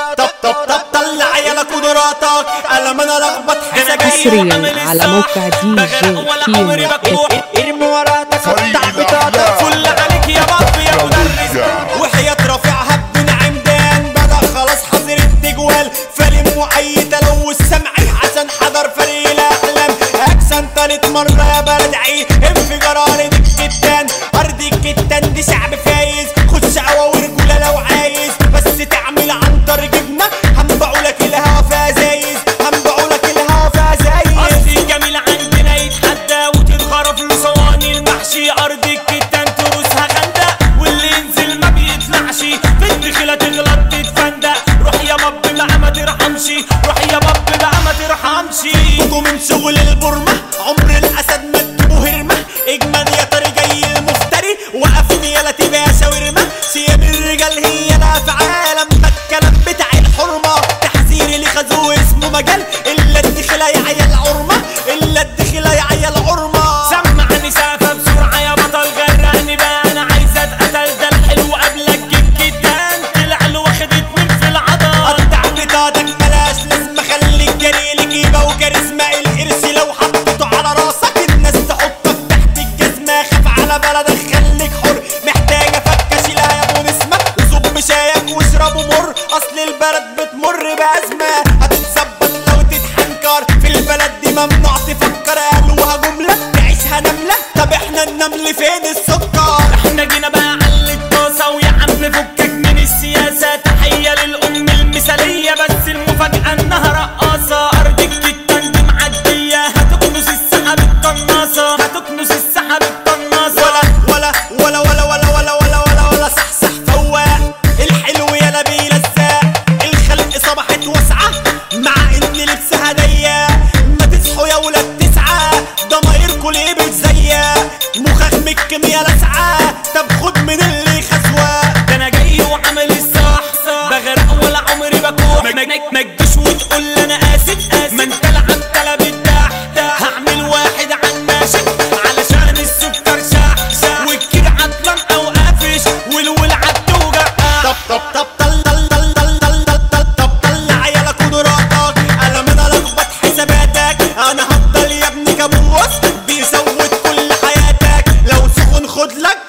طب طب طب طلع يلا قدراتك انا ما انا لخبط حصريا على موقع دي جي كيمو ارمي وراتك قطع بطاقتك فل عليك يا باب يا مدرس وحياة رافعها بدون عمدان بدأ خلاص حظر التجوال فلم وأي تلوث سمعي حسن حضر فريق الأحلام أكسن تالت مرة يا بلد عيد انفجار أرض الكتان أرض الكتان دي شعب فايز خد شقوة ورجولة لو عايز بس تعمل عنتر جبنة هنبعوا لك الهوا فيها زايز هنبعوا لك الهوا فيها زايز أصل الجميل عندنا يتحدى وتتغرف له صواني المحشي أرض الكتان تروسها خندق واللي ينزل ما بيطلعش في الدخلة تغلط تتفندق روح يا باب بقى ما ترحمش روح يا باب بقى ما ترحمش خدوا من شغل البرمة عمر الاسد ما تجيبوا هرمة اجمل يا طري جاي المفتري وقفني يلا تبقى شاورما سيب الرجال هي الافعال اما الكلام بتاع الحرمة تحذيري اللي خدوه اسمه مجال الا الدخلة يا عيال عرمة الا الدخلة يا عيال عرمة سمعني سافة بسرعة يا بطل غرقني بقى أنا عايز أتقتل ده الحلو قبلك الكتان طلع له واخد اتنين في العضل قطع بطاقتك ملاش لازمة خليك جري لك يبقى وكاريزما القرش لو حطيته على راسك الناس تحطك تحت الجزمة خاف على بلدك خليك حر محتاجة فكة شيلها يا ابو نسمة وصب شايك واشربوا مر اصل البلد بتمر بأزمة هتتظبط لو تتحنكر في البلد دي ممنوع تفكر قالوها جملة تعيشها نملة طب احنا النمل فين السكر احنا جينا بقى على الطاسة ويا عم فكك من السياسة تحية للأم المثالية بس المفاجأة إنها رقاصة أرض الكتان دي معدية هتكنس السحاب القناصة هتكنس السحاب القناصة ولا ولا ولا ولا ولا ولا ولا ولا ولا صح صح فواق الحلو يا نبيل الزاق الخلق صبحت واسعة مع ان لبسها ضيق ما تصحوا يا ولاد تسعة ضمايركوا ليه بتزيق مخاخمك كمية لسعة طب خد من اللي خسوة ده أنا جاي وعامل الصح بغرق ولا عمري بكوح ما ما تجيش وتقول لي أنا آسف آسف ما أنت لعبت طلب التحت هعمل واحد على الماشي علشان السكر شاح شاح والكيد عطلان أو قافش والولعة بتوجع طب طب طب طل طل طل طل طل طل طل طب طلع يلا قدراتك انا من الخبط حساباتك انا هفضل يا ابني كابوس بيسود كل حياتك لو سخن خد لك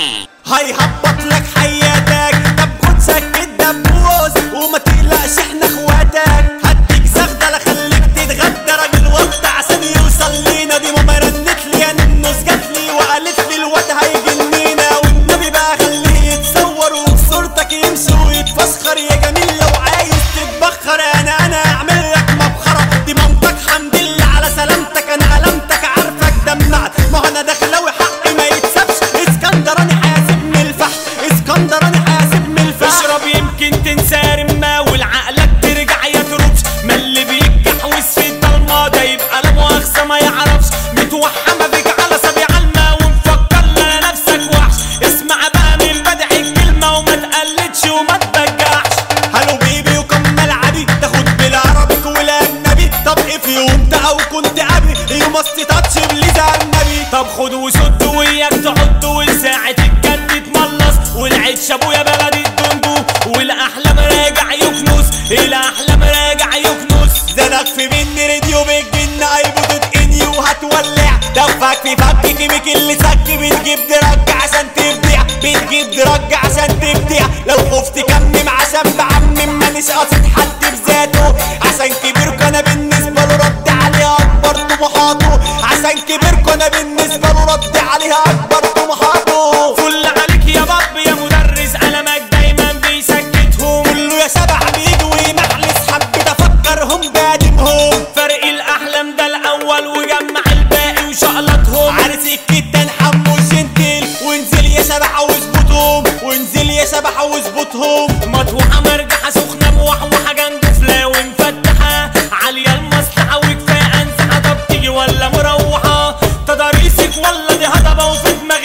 هيهبط لك حياتك طب خد سكت دبوس وما تقلقش احنا اخواتك هديك زغدة لا خليك تتغدى راجل وقت عشان يوصل لينا دي ماما رنت لي النص جات لي وقالت لي الواد هيجنينا والنبي بقى خليه يتصور وبصورتك يمشي ويتفسخر يا جميل لو عايز تتبخر انا انا اعمل لك مبخرة دي مامتك حمد لله على سلامتك انا علمتك عارفك دمعت ما هو انا دخلاوي حقي ما يتسابش اسكندراني حاسب من الفحم اسكندراني حاسب من الفحم اشرب يمكن تنسى رمة والعقلك ترجع يا تروبش ما اللي بيتجحوز في الضلمة ده يبقى لا مؤاخذة ما يعرفش متوحمة بيك على سبيع الماء ومفكر لا نفسك وحش اسمع بقى من بدع الكلمة وما تقلدش وما تبجحش هلو بيبي وكم ملعبي تاخد بالعربي والاجنبي طب ايه في يوم ده او كنت ابي يو ماست تاتش بليز النبي طب خد وشد وياك تحط والساعة الجد تملص والعيش ابويا بلدي الدندو والاحلام راجع يكنس الاحلام راجع يكنس زنك في مني راديو بالجن ايبو تتقني وهتولع دفك في فك كيميك اللي سك بتجيب درج عشان تبدع بتجيب درج عشان تبدع لو خفت كمم عشان بعمم مانيش قاصد حد بذاته عشان كبيركوا انا بالنسبه له رد عليها اكبر طموحاته عشان كبيركوا انا بالنسبه له رد عليها اكبر طموحاته فل عليك يا باب يا مدرس قلمك دايما بيسكتهم كله يا شبع بيجي ويمحلس حبيت افكرهم بادمهم فرق الاحلام ده الاول وجمع الباقي وشقلطهم عارف الكتان حمو جنتل وانزل يا شبح واظبطهم وانزل يا شبح واظبطهم مطوحة مرجحة سخنة موحوحة جندفلة ومفتحة عالية المصلحة وكفاية انسحة طب تيجي ولا مروحة تضاريسك ولا دي هضبة وفي دماغك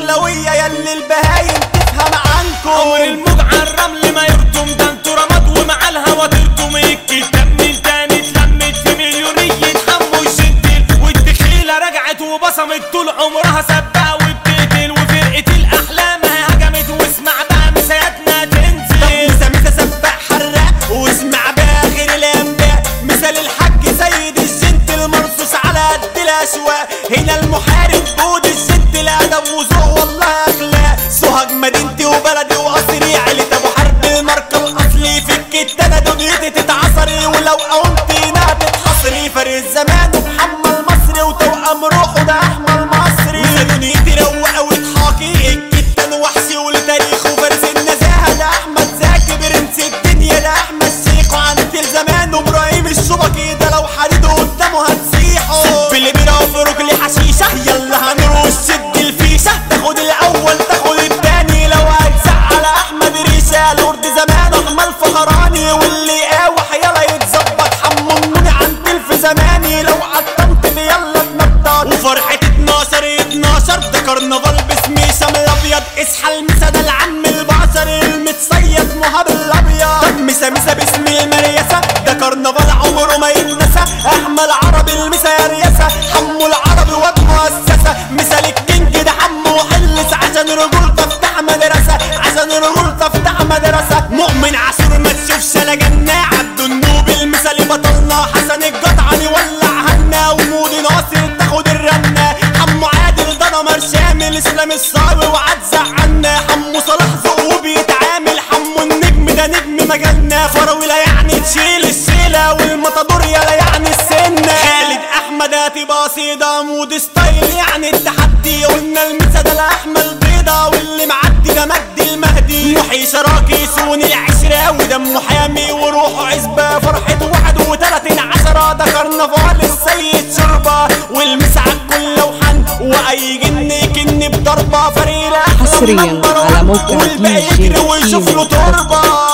الدخلوية يلي البهايم تفهم عمر عنكم الموج على الرمل ما يرتم ده انتوا رماد ومع الهوا ترتم الكتاب من تاني اتلمت في مليونية حمو الجنتل والدخيلة رجعت وبصمت طول عمرها سبقة وبتقتل وفرقة الأحلام هجمت واسمع بقى مساياتنا تنزل مسا مسا سباح حراق واسمع بقى غير الانباء مثال الحاج سيد الجنت المرصوص على قد الاسواق هنا المحارب بود الجنت الادب وذوق والله اخلاق سوهاج مدينتي وبلدي وقصري عيلة ابو حرب الماركة الاصلي في الكتانة دنيتي تتعصري ولو قومتي انها تتحصري فرق الزمان ومحمل مصري وتوأم روحه ده احمل مصري مسا دنيتي روقة وتحاكي الكتان وحشي ولتاريخ وفارس النزاهة ده احمد زكي برنس الدنيا ده احمد شيخ وعنت الزمان وابراهيم الشبكي ده لو حديده قدامه هتسيحه سب اللي بيرفرك لي حشيشه يلا هنروح شد الفيشه تاخد الاول تاخد التاني لو هتزعل احمد ريشه لورد زمان احمد فخراني واللي قاوح يلا يتظبط حمموني عن تلف زماني لو عطمت لي يلا اتنطط وفرحة 12 12 ده كرنفال باسمي شمل ابيض اصحى المسا ده العم البعصر المتصيد مهاب الابيض طب مسا مسا باسم المريسة ده كرنفال عمره ما يتنسى احمد عربي المسا يا رياسة حمو العربي واد مؤسسة مثال الكينج ده حمو حلس عشان رجولته افتح مدرسة عشان رجولته افتح مدرسة مؤمن عاشور ما تشوفش لا جنة عبده النوب المثالي بطلنا حسن الجدعني ولع هنا ومودي ناصر تاخد الرنة حمو عادل ده نمر شامل اسلام الصاوي وعد زعلنا حمو صلاح ذوق وبيتعامل حمو النجم ده نجم مجالنا فراولة يعني تشيل الشيلة والمطادور يلا يعني السنة خالد احمد هتبقى صيدة مود ستايل يعني التحدي قلنا المسا ده الاحمد بيضة واللي معدي ده مجدي المهدي محي شراكي سوني العشرة ودمه حامي وروحه عزبة فرحة واحد وتلاتين عشرة ده كرنفال السيد شربة والمسا عالكل وحن واي جن يكن بضربة فريلة حصرياً على موقع والباقي DJ يجري ويشوف له كيمو. تربة